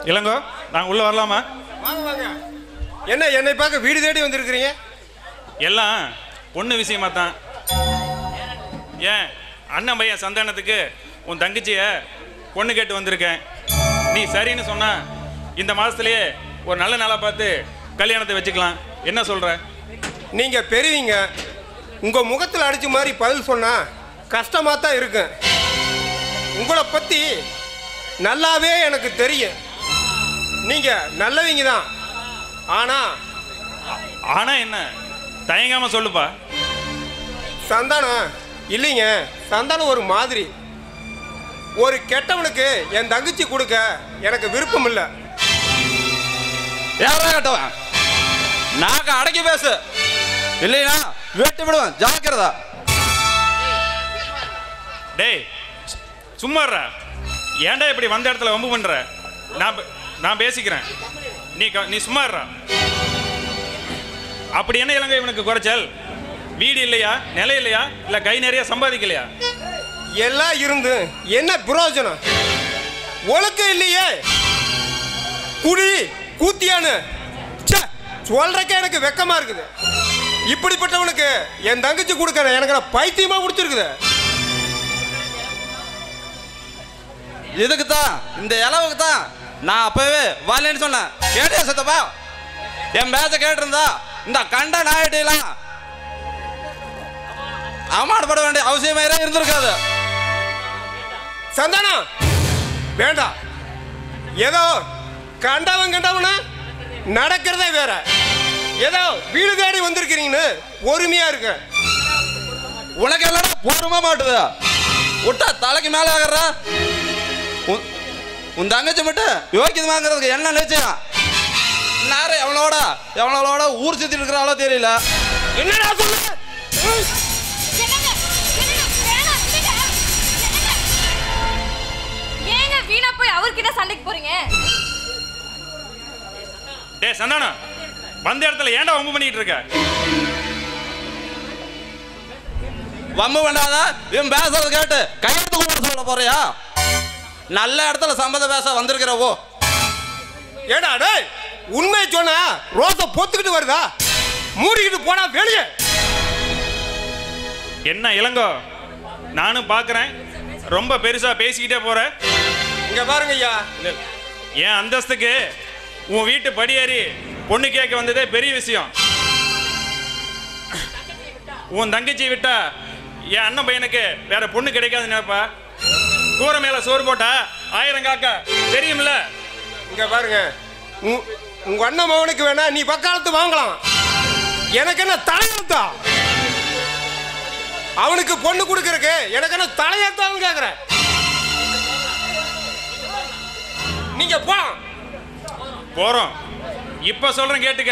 இளங்கோ நாங்கள் உள்ளே வரலாமா வாங்க வாங்க என்ன என்னை பார்க்க வீடு தேடி வந்திருக்கிறீங்க எல்லாம் பொண்ணு விஷயமா தான் ஏன் அண்ணன் பையன் சந்தானத்துக்கு உன் தங்கச்சிய பொண்ணு கேட்டு வந்திருக்கேன் நீ சரின்னு சொன்னா இந்த மாதத்துலேயே ஒரு நல்ல நாளாக பார்த்து கல்யாணத்தை வச்சுக்கலாம் என்ன சொல்கிற நீங்க பெரியவங்க உங்க முகத்தில் அடிச்ச மாதிரி பதில் சொன்னா கஷ்டமா தான் இருக்கும் உங்களை பத்தி நல்லாவே எனக்கு தெரியும் நீங்க நல்லவங்க தான் ஆனா ஆனால் என்ன தயங்காமல் சொல்லுப்பா சந்தானம் இல்லைங்க சந்தானம் ஒரு மாதிரி ஒரு கெட்டவனுக்கு என் தங்கச்சி கொடுக்க எனக்கு விருப்பம் இல்லை யாரா கட்டவன் நாக்க அடக்கி பேசு இல்லையா வெட்டி விடுவேன் ஜாக்கிரதா டேய் சு- சும்மாடுறா ஏன்டா இப்படி வந்த இடத்துல வம்பு பண்ற நான் பே- நான் பேசிக்கிறேன் நீ க- நீ சும்மாடுறா அப்படி என்ன இலங்கை இவனுக்கு குறைச்சல் வீடு இல்லையா நிலை இல்லையா இல்லை கை நிறைய சம்பாதிக்கலையா எல்லாம் இருந்து என்ன பிரயோஜனம் ஒழுக்கம் இல்லையே குடி கூத்தியானு ச்சே, சொல்றக்கே எனக்கு வெக்கமா இருக்குது இப்படிப்பட்டவனுக்கு என் தங்கச்சி கொடுக்கறேன் எனக்கு நான் பைத்தியமா முடிச்சிருக்குது இதுக்கு தான் இந்த இளவுக்கு தான் நான் அப்பவே வரலன்னு சொன்னேன் கேட்டியா சத்தப்பா என் பேச்ச கேட்டிருந்தா இந்த கண்ட நாயிட்டெல்லாம் அவமானப்பட வேண்டிய அவசியமே இருந்திருக்காது சந்தானம் வேண்டாம் ஏதோ கண்டவன் கண்டவன நடக்கிறதே வேற ஏதோ வீடு தேடி வந்திருக்கிறீங்கன்னு பொறுமையா இருக்க உனக்கு எல்லாம் பொறுமை மாட்டுது விட்டா தலைக்கு மேலே ஆகிறா உன் உன் தங்கச்சி மட்டும் யோக்கியது வாங்குறதுக்கு என்ன நிச்சயம் நேரம் எவனோட எவனோட ஊர் சுத்தி இருக்கிறாளோ தெரியல என்னடா சொல்லு என்னங்க? என்னங்க? வேணாம், விடுங்க. என்னங்க? ஏங்க வீணா போய் அவர்கிட்ட சண்டைக்கு போறீங்க டேய் சந்தானம் வந்த இடத்துல ஏன்டா வம்பு பண்ணிட்டு இருக்க வம்பு வேண்டாதா இவன் பேசுறது கேட்டு கையெழுத்து கூட சொல்ல போறியா நல்ல இடத்துல சம்மத பேச வந்திருக்கிறவோ ஏடா டேய் உண்மை சொன்னா ரோசை பொத்துக்கிட்டு வருதா மூடிக்கிட்டு போனா வெளியே என்ன இளங்கோ நானும் பார்க்குறேன் ரொம்ப பெருசாக பேசிக்கிட்டே போற இங்க பாருங்க ஐயா இல்ல, என் அந்தஸ்துக்கு உன் வீட்டு படியேறி பொண்ணு கேட்க வந்ததே பெரிய விஷயம் உன் தங்கச்சி விட்டா என் அண்ணன் பையனுக்கு வேற பொண்ணு கிடைக்காது நினைப்பா கூரை மேல சோறு போட்டா ஆயிரம் காக்கா தெரியுமில்ல இங்க பாருங்க உ- உங்க அண்ணன் மகனுக்கு வேணா நீ பக்காலத்து வாங்கலாம் எனக்கு என்ன தலையெழுத்தா அவனுக்கு பொண்ணு கொடுக்கறக்கு எனக்கு என்ன தலையெழுத்தான்னு கேக்குறேன் நீங்க போலாம் போறோம் இப்ப சொல்றேன் கேட்டுக்க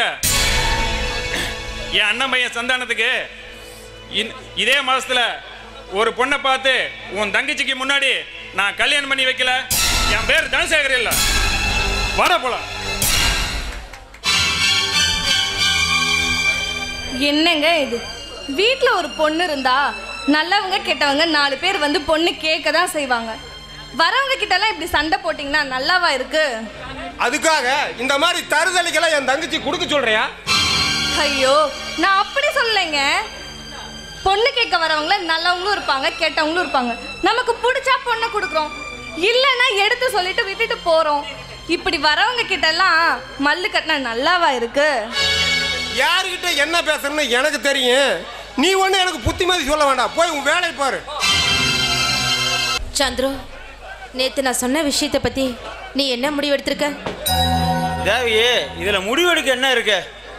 என் அண்ணன் பையன் சந்தானத்துக்கு இன்- இதே மாசத்துல ஒரு பொண்ணை பார்த்து உன் தங்கச்சிக்கு முன்னாடி நான் கல்யாணம் பண்ணி வைக்கல என் பேர் தனசேகர் இல்ல வர போலாம் என்னங்க இது வீட்டில் ஒரு பொண்ணு இருந்தா நல்லவங்க கெட்டவங்க நாலு பேர் வந்து பொண்ணு கேட்க தான் செய்வாங்க வரவங்க கிட்டலாம் இப்படி சண்டை போட்டிங்கன்னா நல்லாவா இருக்கு அதுக்காக இந்த மாதிரி தருதலைக்கெல்லாம் என் தங்கச்சி கொடுக்க சொல்றியா ஐயோ நான் அப்படி சொல்லலைங்க பொண்ணு கேட்க வரவங்கள நல்லவங்களும் இருப்பாங்க கெட்டவங்களும் இருப்பாங்க நமக்கு பிடிச்சா பொண்ணை கொடுக்குறோம் இல்லைன்னா எடுத்து சொல்லிட்டு விட்டுட்டு போறோம் இப்படி வரவங்க கிட்ட எல்லாம் மல்லு கட்டினா நல்லாவா இருக்கு யாருக்கிட்ட என்ன பேசணும்னு எனக்கு தெரியும் நீ ஒண்ணு எனக்கு புத்திமதி சொல்ல வேண்டாம் போய் உன் வேலையை பாரு சந்துரு நேத்து நான் சொன்ன விஷயத்தை பத்தி நீ என்ன முடிவு எடுத்திருக்க தேவியே இதுல முடிவெடுக்க என்ன இருக்கு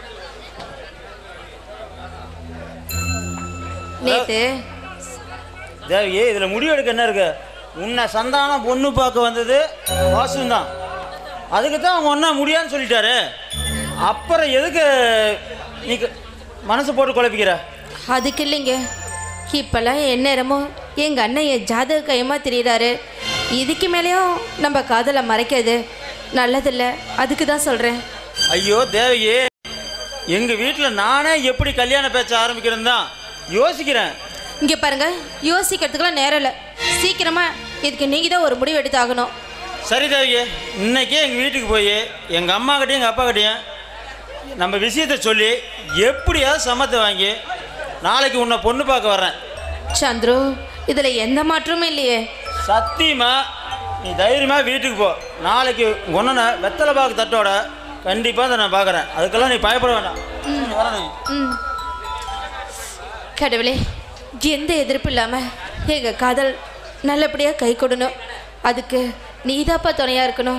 நேத்து தேவியே இதுல முடிவெடுக்க என்ன இருக்கு உன்னை சந்தானம் பொண்ணு பார்க்க வந்தது வாசுதான் அதுக்கு தான் அவங்க ஒன்றா முடியான்னு சொல்லிட்டாரு அப்புறம் எதுக்கு நீ க- மனசு போட்டு குழப்பிக்கிற அதுக்கு இல்லைங்க இப்பெல்லாம் எந்நேரமோ எங்க அண்ணன் என் ஜாதக கையமா தெரியுறாரு இதுக்கு மேலேயும் நம்ம காதலை மறைக்கிறது நல்லதில்ல அதுக்கு தான் சொல்றேன் ஐயோ தேவியே எங்க வீட்டில் நானே எப்படி கல்யாண பேச்ச ஆரம்பிக்கிறேன்னு தான் யோசிக்கிறேன் இங்க பாருங்க யோசிக்கிறதுக்குலாம் நேரம் இல்லை சீக்கிரமா இதுக்கு நீங்க தான் ஒரு முடிவு எடுத்தாகணும் சரி தேவிக்கு இன்னைக்கே எங்கள் வீட்டுக்கு போய் எங்கள் அம்மா கிட்டயும் எங்கள் அப்பா கிட்டயும் நம்ம விஷயத்தை சொல்லி எப்படியாவது சம்மத்தை வாங்கி நாளைக்கு உன்னை பொண்ணு பார்க்க வர்றேன் சந்துரு இதுல எந்த மாற்றமும் இல்லையே சத்தியமா நீ தைரியமா வீட்டுக்கு போ நாளைக்கு ஒன்றுன வெத்தலை பாக்கு தட்டோட கண்டிப்பாக அதை நான் பார்க்குறேன் அதுக்கெல்லாம் நீ பயப்பட வேண்டாம் சரி, வரேன் தேவி. ம் கடவுளே எந்த எதிர்ப்பு இல்லாம எங்க காதல் நல்லபடியா கை கொடுணும் அதுக்கு நீதாப்பா துணையா இருக்கணும்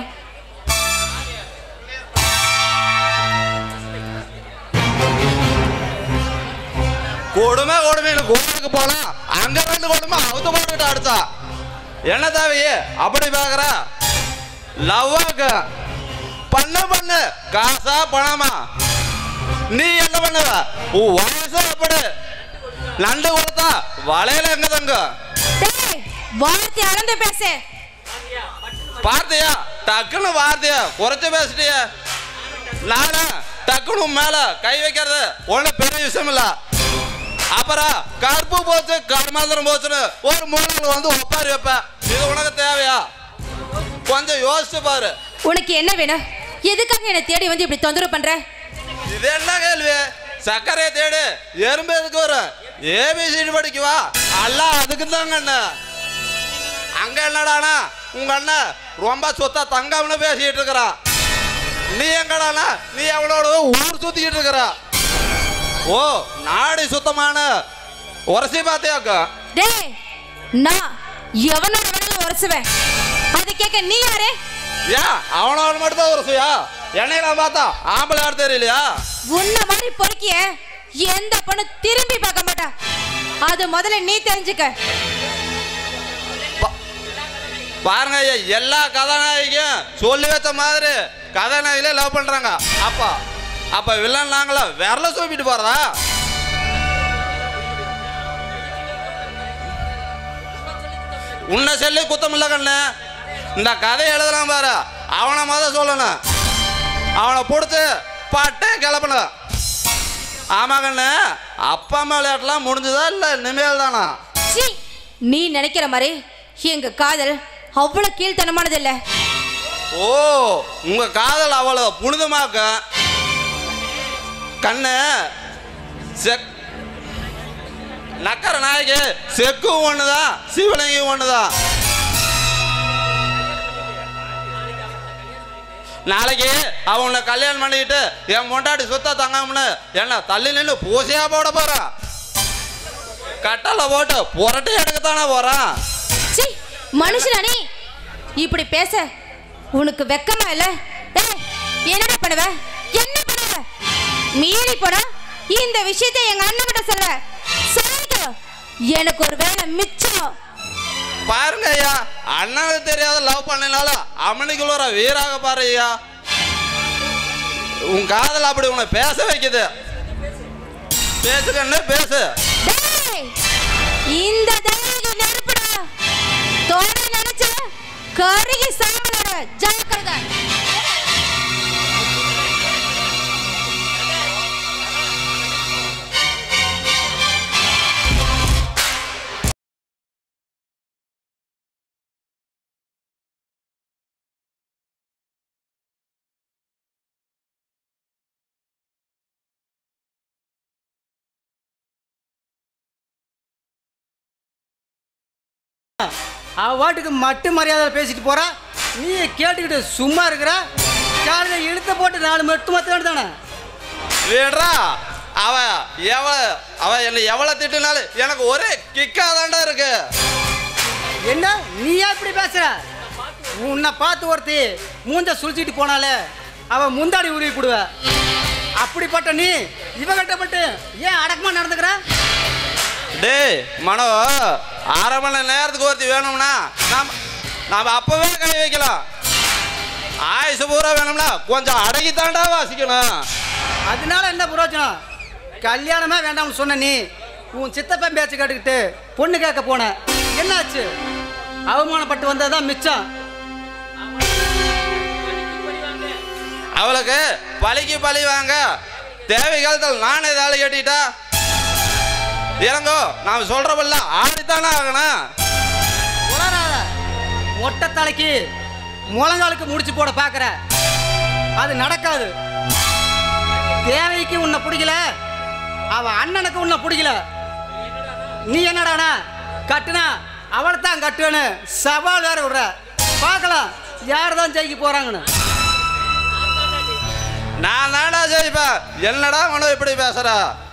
கொடுமை கொடுமைன்னு கோயிலுக்கு போலாம் அங்க ரெண்டு கொடுமை அவுத்து போட்டுட்டு அடுத்தா என்ன தேவையே அப்படி பாக்குற லவ்வாக்கு பண்ண பண்ணு காசா பணமா நீ என்ன பண்ணுவ உன் வயசு அப்படி நண்டு கொடுத்தா வளையல எங்க தங்க வார்த்தை அளந்து பேசு பார்த்தியா டக்குன்னு வார்த்தையா குறைச்சு பேசிட்டிய நானா டக்குன்னு உன் மேல கை வைக்கிறது ஒன்றும் பெரிய விஷயம் இல்ல அப்புறம் கருப்பு போச்சு கர்மாந்திரம் போச்சுன்னு ஒரு மூலையில் வந்து ஒப்பாரி வைப்பேன் இது உனக்கு தேவையா கொஞ்சம் யோசிச்சு பாரு உனக்கு என்ன வேணும் எதுக்காக என்னை தேடி வந்து இப்படி தொந்தரவு பண்ற இது என்ன கேள்வி சர்க்கரையை தேடு எறும்பு எதுக்கு வரும் ஏபிசிடி படிக்குவா எல்லாம் அதுக்கு தாங்க அண்ணன் அங்க என்னடானா உங்க அண்ணன் ரொம்ப சொத்தா தங்கம்னு பேசிட்டு இருக்கிறான் நீ எங்கடானா நீ அவளோட ஊர் சுத்திக்கிட்டு இருக்கிற ஓ நாடி சுத்தமான உரசி பார்த்தியாக்கா டேய் நான் எவனோட வேணாலும் உரசுவேன் அதை கேட்க நீ யாரு ஏன் அவனோட மட்டும் தான் உரசியா என்னையெல்லாம் பார்த்தா ஆம்பளை யார் தெரியலையா உன்ன மாதிரி பொறுக்கிய எந்த பொண்ணு திரும்பி பார்க்க மாட்டா அது முதல்ல நீ தெரிஞ்சுக்க பாருங்க ஐயா எல்லா கதாநாயகியும் சொல்லி வச்ச மாதிரி கதாநாயகிலே லவ் பண்றாங்க அப்பா அப்ப வில்லன் நாங்களா விரல சோப்பிட்டு போறதா உன்னை சொல்லி குத்தம் இல்ல கண்ணு இந்த கதை எழுதலாம் பாரு அவனை முத சொல்லணும் அவனை பிடிச்சி பட்டே கிளப்பணும் ஆமா கண்ணு அப்பா அம்மா விளையாட்டுலாம் முடிஞ்சதா இல்லை இனிமேல் தானா சீ நீ நினைக்கிற மாதிரி எங்க காதல் அவ்வளவு கீழ்த்தனமானது இல்ல ஓ உங்க காதல் அவ்வளவு புனிதமாக்க கண்ணு செக் நக்கர நாயகி செக்கும் ஒண்ணுதான் சிவலிங்கம் ஒண்ணுதான் நாளைக்கு அவன் உன்னை கல்யாணம் பண்ணிக்கிட்டு என் பொண்டாட்டி சுத்த தங்காமனு என்ன தள்ளி நின்று பூசையா போட போறான் கட்டளை போட்டு புரட்டி எடுக்கத்தானே போறான் சீ மனுஷனா நீ இப்படி பேச உனக்கு வெக்கமா இல்ல ஏய் என்னடா பண்ணுவ என்ன பண்ணுவ மீறி போனா இந்த விஷயத்தை எங்க அண்ணன் கிட்ட சொல்ல சொல்லிட்டு எனக்கு ஒரு வேலை மிச்சம் பாருங்க ஐயா அண்ணனுக்கு தெரியாத லவ் பண்ணினாலும் அவனுக்குள்ள ஒரு வீராக பாரு ஐயா உன் காதல் அப்படி உன்னை பேச வைக்குது பேசுகன்னு பேசு டேய் இந்த தைரியம் நெருப்புடா தோண நினைச்ச கருகி சாம்பலோட ஜாக்கிரதை அவ வாட்டுக்கு மட்டு மரியாதை பேசிட்டு போறா நீ கேட்டுக்கிட்டு சும்மா இருக்கிற காலையில் இழுத்த போட்டு நாலு மட்டு மத்த தானே விடுறா அவ எவ அவ என்னை எவ்வளவு திட்டுனாலும் எனக்கு ஒரே கிக்காதாண்டா இருக்கு என்ன நீயா இப்படி பேசுற உன்னை பார்த்து ஒருத்தி மூஞ்ச சுழிச்சிட்டு போனாலே அவ முந்தாடி உருவி போடுவ அப்படிப்பட்ட நீ இவகிட்ட பட்டு ஏன் அடக்கமா நடந்துக்கிற டேய் மனோ அரை மணி நேரத்துக்கு ஒருத்தி வேணும்னா நாம நாம அப்பவே கை வைக்கலாம் ஆயுசு பூரா வேணும்னா கொஞ்சம் அடங்கித்தாண்டா வாசிக்கணும் அதனால என்ன பிரயோஜனம் கல்யாணமே வேண்டாம்னு சொன்ன நீ உன் சித்தப்பன் பேச்சு கேட்டுக்கிட்டு பொண்ணு கேட்க போன என்னாச்சு அவமானப்பட்டு வந்ததுதான் மிச்சம் அவளுக்கு பழிக்கு பழி வாங்க தேவை காலத்தில் நானே தாலி கட்டிட்டா இறங்கோ நான் சொல்றப்பல்ல ஆடித்தானே ஆகணும் உளராத மொட்டை தலைக்கு முழங்காலுக்கு முடிச்சு போட பார்க்குற அது நடக்காது தேவைக்கு உன்னை பிடிக்கல அவ அண்ணனுக்கு உன்னை பிடிக்கல நீ என்னடானா கட்டுனா அவளை தான் கட்டுவேன்னு சவால் வேற விடுற பார்க்கலாம் யார் தான் ஜெயிக்க போறாங்கன்னு நான் நாடா ஜெயிப்பேன் என்னடா மனோ இப்படி பேசுற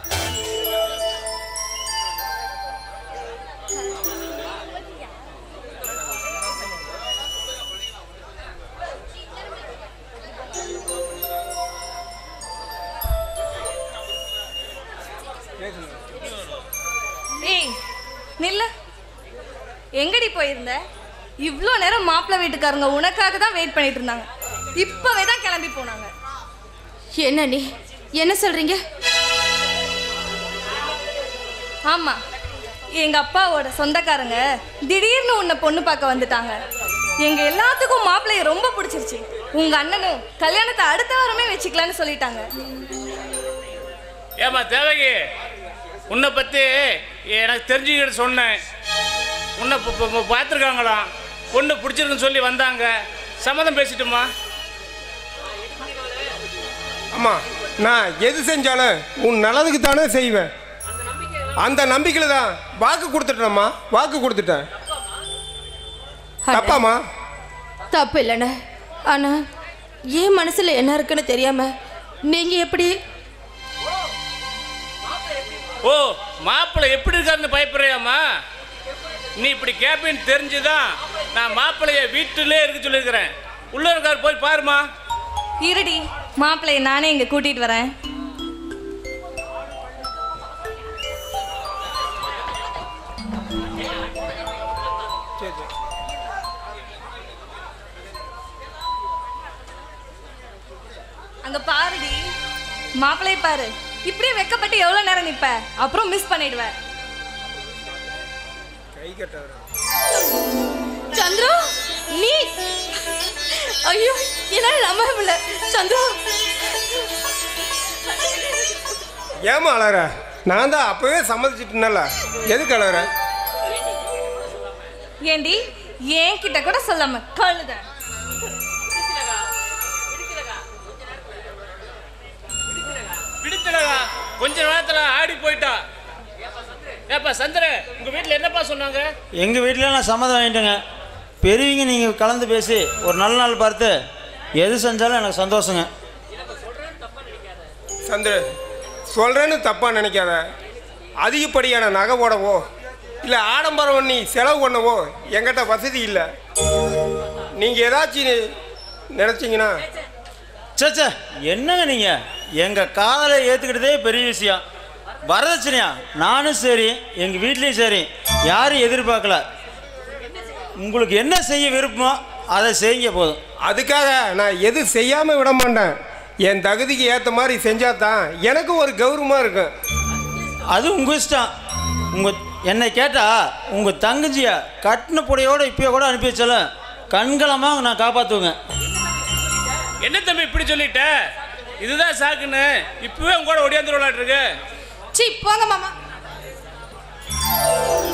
ஏய் நில்லு எங்கடி போயிருந்த இவ்வளோ நேரம் மாப்பிள்ளை வீட்டுக்காரங்க உனக்காக தான் வெயிட் பண்ணிட்டு இருந்தாங்க இப்பவே தான் கிளம்பி போனாங்க என்ன நீ என்ன சொல்றீங்க ஆமா எங்க அப்பாவோட சொந்தக்காரங்க திடீர்னு உன்னை பொண்ணு பார்க்க வந்துட்டாங்க எங்க எல்லாத்துக்கும் மாப்பிள்ளைய ரொம்ப பிடிச்சிருச்சு உங்க அண்ணனும் கல்யாணத்தை அடுத்த வாரமே வச்சுக்கலான்னு சொல்லிட்டாங்க ஏமா தேவகி உன்னை பற்றி எனக்கு தெரிஞ்சுக்கிட்டு சொன்னேன் உன்னை பார்த்துருக்காங்களாம் பொண்ணு பிடிச்சிருக்குன்னு சொல்லி வந்தாங்க சம்மதம் பேசிட்டுமா அம்மா நான் எது செஞ்சாலும் உன் நல்லதுக்கு தானே செய்வேன் அந்த நம்பிக்கையில் தான் வாக்கு கொடுத்துட்டேன்ம்மா வாக்கு கொடுத்துட்டேன் தப்பாம்மா தப்பு இல்லைண்ணே ஆனா என் மனசுல என்ன இருக்குன்னு தெரியாம நீங்க எப்படி ஓ மாப்பிள்ளை எப்படி இருக்காருன்னு பயப்படுறியாம்மா நீ இப்படி கேப்பேன்னு தெரிஞ்சுதான் நான் மாப்பிள்ளைய வீட்டிலே இருக்க சொல்லியிருக்கிறேன் உள்ள இருக்காரு போய் பாருமா இருடி மாப்பிள்ளைய நானே இங்க கூட்டிட்டு வரேன் அங்க பாருடி மாப்பிள்ளைய பாரு இப்படியே வெக்கப்பட்டு எவ்வளவு நேரம் நிப்ப அப்புறம் மிஸ் பண்ணிடுவ சந்திரு நீ ஐயோ என்னால நம்ப முடியல சந்திரு ஏமா அழற நான் தான் அப்பவே சம்மதிச்சிட்டேன்ல எதுக்கு அழற ஏண்டி ஏன் கிட்ட கூட சொல்லாம கழுத பிடித்தலடா கொஞ்ச நேரத்துல ஆடி போயிட்டா ஏப்பா சந்திர உங்க வீட்டில் என்னப்பா சொன்னாங்க எங்கள் வீட்டில் நான் சம்மதம் வாங்கிட்டேங்க பெரியவங்க நீங்கள் கலந்து பேசி ஒரு நல்ல நாள் பார்த்து எது செஞ்சாலும் எனக்கு சந்தோஷங்க சந்திர சொல்கிறேன்னு தப்பாக நினைக்காத அதிகப்படியான நகை போடவோ இல்லை ஆடம்பரம் பண்ணி செலவு பண்ணவோ என்கிட்ட வசதி இல்லை நீங்கள் ஏதாச்சும் நினச்சிங்கன்னா சேச்சே என்னங்க நீங்கள் எங்கள் காதலை ஏற்றுக்கிட்டதே பெரிய விஷயம் வரதட்சணையா நானும் சரி எங்கள் வீட்லேயும் சரி யாரும் எதிர்பார்க்கல உங்களுக்கு என்ன செய்ய விருப்பமோ அதை செய்யுங்க போதும் அதுக்காக நான் எது செய்யாமல் விட மாட்டேன் என் தகுதிக்கு ஏற்ற மாதிரி செஞ்சால் தான் எனக்கு ஒரு கௌரவமாக இருக்கும் அது உங்கள் இஷ்டம் உங்கள் என்னை கேட்டால் உங்கள் தங்கச்சியை கட்டின புடையோடு இப்பயோ கூட அனுப்பி வச்சாலும் கண்களமாக நான் காப்பாற்றுவேங்க என்ன தம்பி இப்படி சொல்லிட்ட இதுதான் சாக்குன்னு இப்பவே உங்க கூட ஒடியாந்துருவாளாட்டு இருக்கு சீ போங்க மாமா